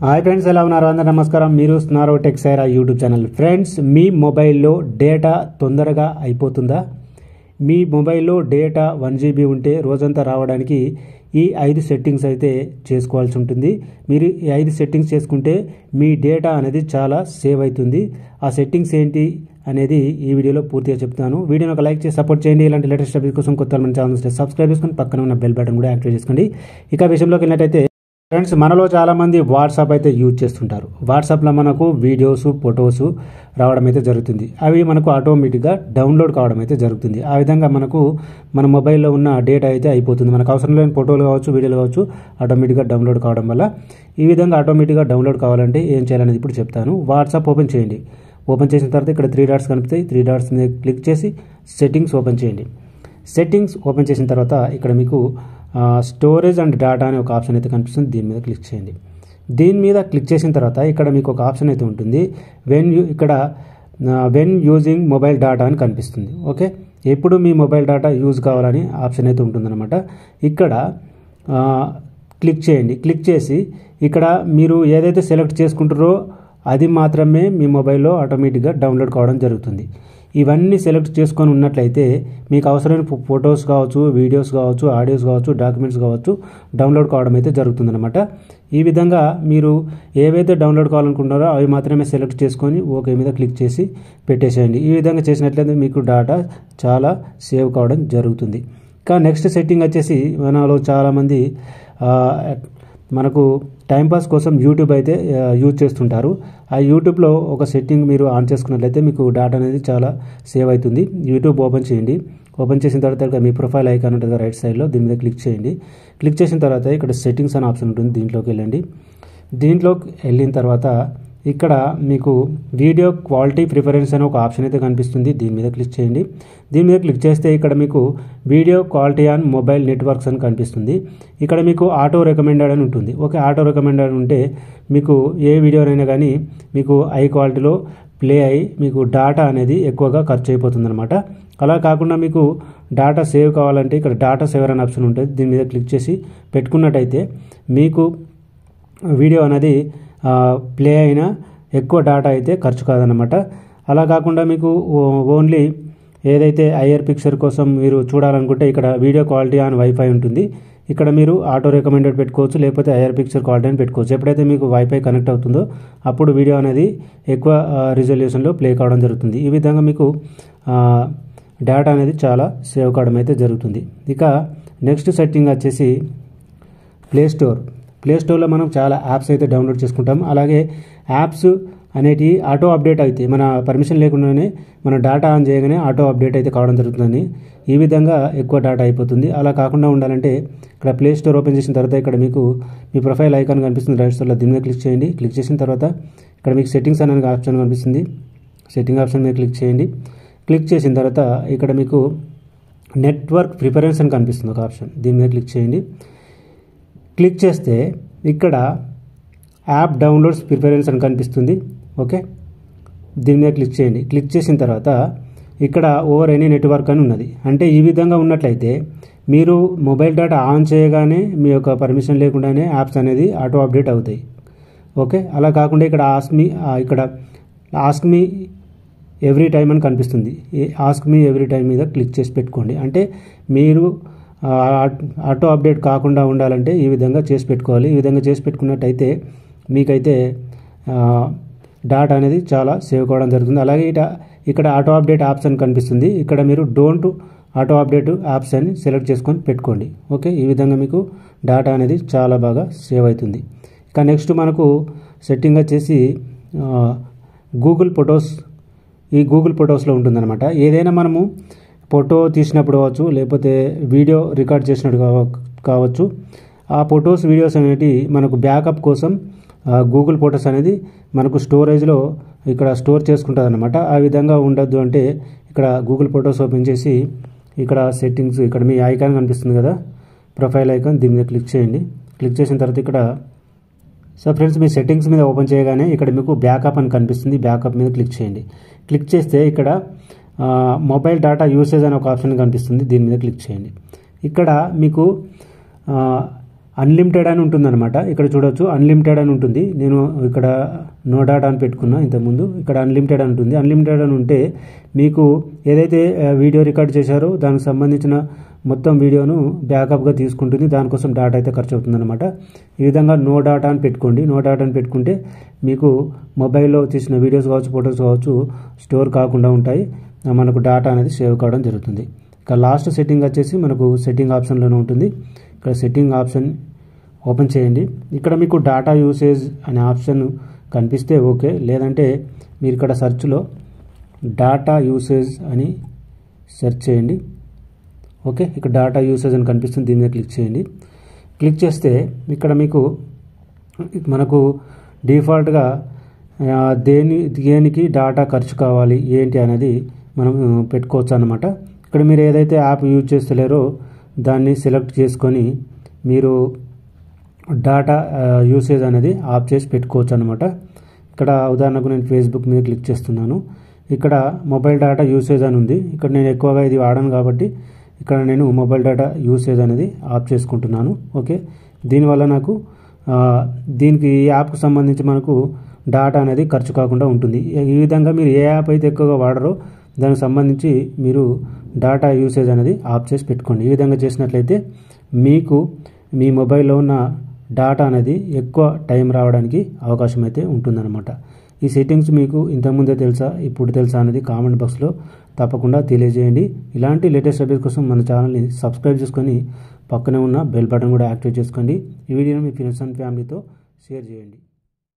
hi friends ఎలా ఉన్నారు అందరూ నమస్కారం మీరు స్నారో టెక్సైరా యూట్యూబ్ ఛానల్ ఫ్రెండ్స్ మీ మొబైల్లో డేటా తొందరగా అయిపోతుందా మీ మొబైల్లో డేటా వన్ జీబీ ఉంటే రోజంతా రావడానికి ఈ ఐదు సెట్టింగ్స్ అయితే చేసుకోవాల్సి ఉంటుంది మీరు ఈ ఐదు సెట్టింగ్స్ చేసుకుంటే మీ డేటా అనేది చాలా సేవ్ అవుతుంది ఆ సెట్టింగ్స్ ఏంటి అనేది ఈ వీడియోలో పూర్తిగా చెప్తాను వీడియోని ఒక లైక్ చేసి సపోర్ట్ చేయండి ఇలాంటి లేటెస్ట్ అప్డేట్ కోసం కొత్త మన ఛానల్ సబ్స్క్రైబ్ చేసుకొని పక్కన ఉన్న బెల్ బటన్ కూడా యాక్టివేట్ చేసుకోండి ఇక విషయంలోకి వెళ్ళినట్టయితే ఫ్రెండ్స్ మనలో చాలామంది వాట్సాప్ అయితే యూజ్ చేస్తుంటారు వాట్సాప్లో మనకు వీడియోస్ ఫొటోస్ రావడం అయితే జరుగుతుంది అవి మనకు ఆటోమేటిక్గా డౌన్లోడ్ కావడం అయితే జరుగుతుంది ఆ విధంగా మనకు మన మొబైల్లో ఉన్న డేటా అయితే అయిపోతుంది మనకు అవసరం లేని ఫోటోలు కావచ్చు వీడియోలు కావచ్చు ఆటోమేటిక్గా డౌన్లోడ్ కావడం వల్ల ఈ విధంగా ఆటోమేటిక్గా డౌన్లోడ్ కావాలంటే ఏం చేయాలనేది ఇప్పుడు చెప్తాను వాట్సాప్ ఓపెన్ చేయండి ఓపెన్ చేసిన తర్వాత ఇక్కడ త్రీ డాట్స్ కనిపిస్తాయి త్రీ డాట్స్ మీద క్లిక్ చేసి సెట్టింగ్స్ ఓపెన్ చేయండి సెట్టింగ్స్ ఓపెన్ చేసిన తర్వాత ఇక్కడ మీకు స్టోరేజ్ అండ్ డేటా అనే ఒక ఆప్షన్ అయితే కనిపిస్తుంది దీని మీద క్లిక్ చేయండి దీని మీద క్లిక్ చేసిన తర్వాత ఇక్కడ మీకు ఒక ఆప్షన్ అయితే ఉంటుంది వెన్ యూ ఇక్కడ వెన్ యూజింగ్ మొబైల్ డేటా అని కనిపిస్తుంది ఓకే ఎప్పుడు మీ మొబైల్ డేటా యూజ్ కావాలని ఆప్షన్ అయితే ఉంటుందన్నమాట ఇక్కడ క్లిక్ చేయండి క్లిక్ చేసి ఇక్కడ మీరు ఏదైతే సెలెక్ట్ చేసుకుంటారో అది మాత్రమే మీ మొబైల్లో ఆటోమేటిక్గా డౌన్లోడ్ కావడం జరుగుతుంది ఇవన్నీ సెలెక్ట్ చేసుకొని ఉన్నట్లయితే మీకు అవసరమైన ఫొటోస్ కావచ్చు వీడియోస్ కావచ్చు ఆడియోస్ కావచ్చు డాక్యుమెంట్స్ కావచ్చు డౌన్లోడ్ కావడం అయితే జరుగుతుందన్నమాట ఈ విధంగా మీరు ఏవైతే డౌన్లోడ్ కావాలనుకుంటున్నారో అవి మాత్రమే సెలెక్ట్ చేసుకొని ఓకే మీద క్లిక్ చేసి పెట్టేసేయండి ఈ విధంగా చేసినట్లయితే మీకు డేటా చాలా సేవ్ కావడం జరుగుతుంది ఇంకా నెక్స్ట్ సెట్టింగ్ వచ్చేసి మనలో చాలామంది మనకు టైంపాస్ కోసం యూట్యూబ్ అయితే యూజ్ చేస్తుంటారు ఆ యూట్యూబ్లో ఒక సెట్టింగ్ మీరు ఆన్ చేసుకున్నట్లయితే మీకు డేటా అనేది చాలా సేవ్ అవుతుంది యూట్యూబ్ ఓపెన్ చేయండి ఓపెన్ చేసిన తర్వాత మీ ప్రొఫైల్ ఐకాన్ ఉంటుంది రైట్ సైడ్లో దీని మీద క్లిక్ చేయండి క్లిక్ చేసిన తర్వాత ఇక్కడ సెట్టింగ్స్ అనే ఆప్షన్ ఉంటుంది దీంట్లోకి వెళ్ళండి దీంట్లోకి వెళ్ళిన తర్వాత ఇక్కడ మీకు వీడియో క్వాలిటీ ప్రిఫరెన్స్ అనే ఒక ఆప్షన్ అయితే కనిపిస్తుంది దీని మీద క్లిక్ చేయండి దీని మీద క్లిక్ చేస్తే ఇక్కడ మీకు video quality on mobile networks అని కనిపిస్తుంది ఇక్కడ మీకు ఆటో రికమెండెడ్ అని ఉంటుంది ఓకే ఆటో రికమెండెడ్ ఉంటే మీకు ఏ వీడియోనైనా కానీ మీకు హై క్వాలిటీలో ప్లే అయ్యి మీకు డేటా అనేది ఎక్కువగా ఖర్చు అయిపోతుంది అనమాట అలా కాకుండా మీకు డేటా సేవ్ కావాలంటే ఇక్కడ డేటా సేవర్ అనే ఆప్షన్ ఉంటుంది దీని మీద క్లిక్ చేసి పెట్టుకున్నట్టయితే మీకు వీడియో అనేది ప్లే అయినా ఎక్కువ డేటా అయితే ఖర్చు కాదనమాట అలా కాకుండా మీకు ఓన్లీ ఏదైతే ఐఆర్ పిక్చర్ కోసం మీరు చూడాలనుకుంటే ఇక్కడ వీడియో క్వాలిటీ ఆన్ వైఫై ఉంటుంది ఇక్కడ మీరు ఆటో రికమెండెడ్ పెట్టుకోవచ్చు లేకపోతే ఐఆర్ పిక్చర్ క్వాలిటీ అని పెట్టుకోవచ్చు ఎప్పుడైతే మీకు వైఫై కనెక్ట్ అవుతుందో అప్పుడు వీడియో అనేది ఎక్కువ రిజల్యూషన్లో ప్లే కావడం జరుగుతుంది ఈ విధంగా మీకు డేటా అనేది చాలా సేవ్ కావడం అయితే జరుగుతుంది ఇక నెక్స్ట్ సెట్టింగ్ వచ్చేసి ప్లే స్టోర్ ప్లే స్టోర్లో మనం చాలా యాప్స్ అయితే డౌన్లోడ్ చేసుకుంటాం అలాగే యాప్స్ అనేటివి ఆటో అప్డేట్ అవుతాయి మన పర్మిషన్ లేకుండానే మన డేటా ఆన్ చేయగానే ఆటో అప్డేట్ అయితే కావడం జరుగుతుంది ఈ విధంగా ఎక్కువ డేటా అయిపోతుంది అలా కాకుండా ఉండాలంటే ఇక్కడ ప్లే స్టోర్ ఓపెన్ చేసిన తర్వాత ఇక్కడ మీకు మీ ప్రొఫైల్ ఐకాన్ కనిపిస్తుంది రైట్ సైడ్లో దీని మీద క్లిక్ చేయండి క్లిక్ చేసిన తర్వాత ఇక్కడ మీకు సెట్టింగ్స్ అనే ఆప్షన్ కనిపిస్తుంది సెట్టింగ్ ఆప్షన్ మీద క్లిక్ చేయండి క్లిక్ చేసిన తర్వాత ఇక్కడ మీకు నెట్వర్క్ ప్రిఫరెన్స్ అని కనిపిస్తుంది ఒక ఆప్షన్ దీని మీద క్లిక్ చేయండి క్లిక్ చేస్తే ఇక్కడ యాప్ డౌన్లోడ్స్ ప్రిఫరెన్స్ అని కనిపిస్తుంది ఓకే దీని మీద క్లిక్ చేయండి క్లిక్ చేసిన తర్వాత ఇక్కడ ఓవర్ ఎనీ నెట్వర్క్ అని ఉన్నది అంటే ఈ విధంగా ఉన్నట్లయితే మీరు మొబైల్ డేటా ఆన్ చేయగానే మీ యొక్క పర్మిషన్ లేకుండానే యాప్స్ అనేది ఆటో అప్డేట్ అవుతాయి ఓకే అలా కాకుండా ఇక్కడ ఆస్క్ మీ ఇక్కడ ఆస్క్ మీ ఎవ్రీ టైం అని కనిపిస్తుంది ఆస్క్ మీ ఎవ్రీ టైం మీద క్లిక్ చేసి పెట్టుకోండి అంటే మీరు ఆటో అప్డేట్ కాకుండా ఉండాలంటే ఈ విధంగా చేసి పెట్టుకోవాలి ఈ విధంగా చేసి పెట్టుకున్నట్టయితే మీకైతే డాటా అనేది చాలా సేవ్ కావడం జరుగుతుంది అలాగే ఇట ఇక్కడ ఆటో అప్డేట్ ఆప్షన్ కనిపిస్తుంది ఇక్కడ మీరు డోంట్ ఆటో అప్డేట్ యాప్స్ అని సెలెక్ట్ చేసుకొని పెట్టుకోండి ఓకే ఈ విధంగా మీకు డాటా అనేది చాలా బాగా సేవ్ అవుతుంది ఇక నెక్స్ట్ మనకు సెట్టింగ్ వచ్చేసి గూగుల్ ఫొటోస్ ఈ గూగుల్ ఫొటోస్లో ఉంటుందన్నమాట ఏదైనా మనము ఫోటో తీసినప్పుడు కావచ్చు లేకపోతే వీడియో రికార్డ్ చేసినట్టు కావచ్చు ఆ ఫొటోస్ వీడియోస్ అనేవి మనకు బ్యాకప్ కోసం గూగుల్ ఫొటోస్ అనేది మనకు స్టోరేజ్లో ఇక్కడ స్టోర్ చేసుకుంటుంది అనమాట ఆ విధంగా ఉండద్దు అంటే ఇక్కడ గూగుల్ ఫొటోస్ ఓపెన్ చేసి ఇక్కడ సెట్టింగ్స్ ఇక్కడ మీ ఐకాన్ కనిపిస్తుంది కదా ప్రొఫైల్ ఐకాన్ దీని మీద క్లిక్ చేయండి క్లిక్ చేసిన తర్వాత ఇక్కడ సో ఫ్రెండ్స్ మీ సెట్టింగ్స్ మీద ఓపెన్ చేయగానే ఇక్కడ మీకు బ్యాకప్ అని కనిపిస్తుంది బ్యాకప్ మీద క్లిక్ చేయండి క్లిక్ చేస్తే ఇక్కడ మొబైల్ డేటా యూసేజ్ అనే ఒక ఆప్షన్ కనిపిస్తుంది దీని మీద క్లిక్ చేయండి ఇక్కడ మీకు అన్లిమిటెడ్ అని ఉంటుందన్నమాట ఇక్కడ చూడొచ్చు అన్లిమిటెడ్ అని ఉంటుంది నేను ఇక్కడ నో డాటా అని పెట్టుకున్నా ఇంతకుముందు ఇక్కడ అన్లిమిటెడ్ అని ఉంటుంది అన్లిమిటెడ్ అని ఉంటే మీకు ఏదైతే ఆ, వీడియో రికార్డ్ చేశారో దానికి సంబంధించిన మొత్తం వీడియోను బ్యాకప్గా తీసుకుంటుంది దానికోసం డాటా అయితే ఖర్చు అవుతుందన్నమాట ఈ విధంగా నో డాటా అని పెట్టుకోండి నో డాటా అని పెట్టుకుంటే మీకు మొబైల్లో తీసిన వీడియోస్ కావచ్చు ఫొటోస్ కావచ్చు స్టోర్ కాకుండా ఉంటాయి ఆ, మనకు డాటా అనేది సేవ్ కావడం జరుగుతుంది ఇక లాస్ట్ సెట్టింగ్ వచ్చేసి మనకు సెట్టింగ్ ఆప్షన్లోనే ఉంటుంది ఇక్కడ సెట్టింగ్ ఆప్షన్ ఓపెన్ చేయండి ఇక్కడ మీకు డాటా యూసేజ్ అనే ఆప్షన్ కనిపిస్తే ఓకే లేదంటే మీరు ఇక్కడ సెర్చ్లో డాటా యూసేజ్ అని సెర్చ్ చేయండి ఓకే ఇక్కడ డాటా యూసేజ్ అని కనిపిస్తుంది దీని మీద క్లిక్ చేయండి క్లిక్ చేస్తే ఇక్కడ మీకు మనకు డిఫాల్ట్గా ఆ, దేని దేనికి డాటా ఖర్చు కావాలి ఏంటి అనేది మనం ఆ, పెట్టుకోవచ్చు అనమాట ఇక్కడ మీరు ఏదైతే యాప్ యూజ్ చేస్తలేరో దాన్ని సెలెక్ట్ చేసుకొని మీరు డాటా ఆ, యూసేజ్ అనేది ఆఫ్ చేసి పెట్టుకోవచ్చు అనమాట ఇక్కడ ఉదాహరణకు నేను ఫేస్బుక్ మీద క్లిక్ చేస్తున్నాను ఇక్కడ మొబైల్ డేటా యూసేజ్ అని ఉంది ఇక్కడ నేను ఎక్కువగా ఇది వాడను కాబట్టి ఇక్కడ నేను మొబైల్ డేటా యూసేజ్ అనేది ఆఫ్ చేసుకుంటున్నాను ఓకే దీనివల్ల నాకు ఆ, దీనికి ఈ యాప్కి సంబంధించి మనకు డాటా అనేది ఖర్చు కాకుండా ఉంటుంది ఈ విధంగా మీరు ఏ యాప్ అయితే ఎక్కువగా వాడరో దానికి సంబంధించి మీరు డాటా యూసేజ్ అనేది ఆఫ్ చేసి పెట్టుకోండి ఈ విధంగా చేసినట్లయితే మీకు మీ మొబైల్లో ఉన్న డాటా అనేది ఎక్కువ టైం రావడానికి అవకాశం అయితే ఉంటుందన్నమాట ఈ సెట్టింగ్స్ మీకు ఇంతకుముందే తెలుసా ఇప్పుడు తెలుసా అనేది కామెంట్ బాక్స్లో తప్పకుండా తెలియజేయండి ఇలాంటి లేటెస్ట్ అప్డేట్స్ కోసం మన ఛానల్ని సబ్స్క్రైబ్ చేసుకొని పక్కనే ఉన్న బెల్ బటన్ కూడా యాక్టివేట్ చేసుకోండి ఈ వీడియోని మీ ఫ్రెండ్స్ అండ్ ఫ్యామిలీతో షేర్ చేయండి